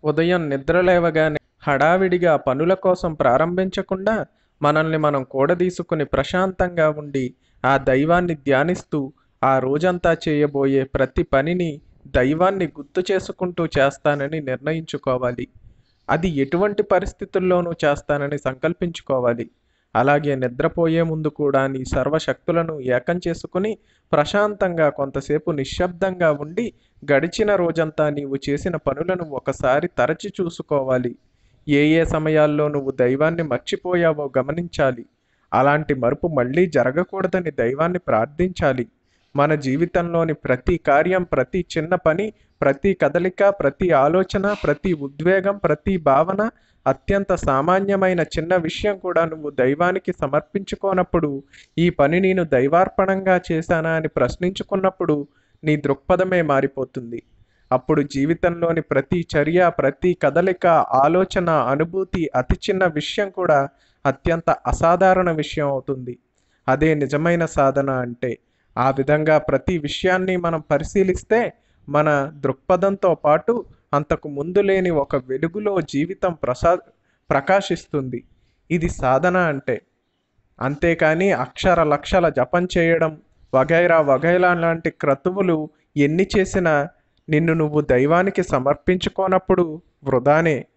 ఉదయం నిద్రలేవగానే హడావిడిగా పనుల కోసం ప్రారంభించకుండా మనల్ని మనం కూడదీసుకుని ప్రశాంతంగా ఉండి ఆ దైవాన్ని ధ్యానిస్తూ ఆ రోజంతా చేయబోయే ప్రతి పనిని దైవాన్ని గుర్తు చేసుకుంటూ చేస్తానని నిర్ణయించుకోవాలి అది ఎటువంటి పరిస్థితుల్లోనూ చేస్తానని సంకల్పించుకోవాలి అలాగే నిద్రపోయే ముందు కూడా నీ సర్వశక్తులను ఏకం చేసుకుని ప్రశాంతంగా కొంతసేపు నిశ్శబ్దంగా ఉండి గడిచిన రోజంతా నీవు చేసిన పనులను ఒకసారి తరచి చూసుకోవాలి ఏ ఏ సమయాల్లో నువ్వు దైవాన్ని మర్చిపోయావో గమనించాలి అలాంటి మరుపు మళ్ళీ జరగకూడదని దైవాన్ని ప్రార్థించాలి మన జీవితంలోని ప్రతి కార్యం ప్రతి చిన్న పని ప్రతి కదలిక ప్రతి ఆలోచన ప్రతి ఉద్వేగం ప్రతి భావన అత్యంత సామాన్యమైన చిన్న విషయం కూడా నువ్వు దైవానికి సమర్పించుకోనప్పుడు ఈ పని నేను దైవార్పణంగా చేశానా అని ప్రశ్నించుకున్నప్పుడు నీ దృక్పథమే మారిపోతుంది అప్పుడు జీవితంలోని ప్రతి చర్య ప్రతి కదలిక ఆలోచన అనుభూతి అతి చిన్న విషయం కూడా అత్యంత అసాధారణ విషయం అవుతుంది అదే నిజమైన సాధన అంటే ఆ విధంగా ప్రతి విషయాన్ని మనం పరిశీలిస్తే మన దృక్పథంతో పాటు అంతకు ముందు లేని ఒక వెలుగులో జీవితం ప్రసా ప్రకాశిస్తుంది ఇది సాధన అంటే అంతేకాని అక్షర లక్షల జపం చేయడం వగైరా వగైరా లాంటి క్రతువులు ఎన్ని చేసినా నిన్ను నువ్వు దైవానికి సమర్పించుకోనప్పుడు వృధానే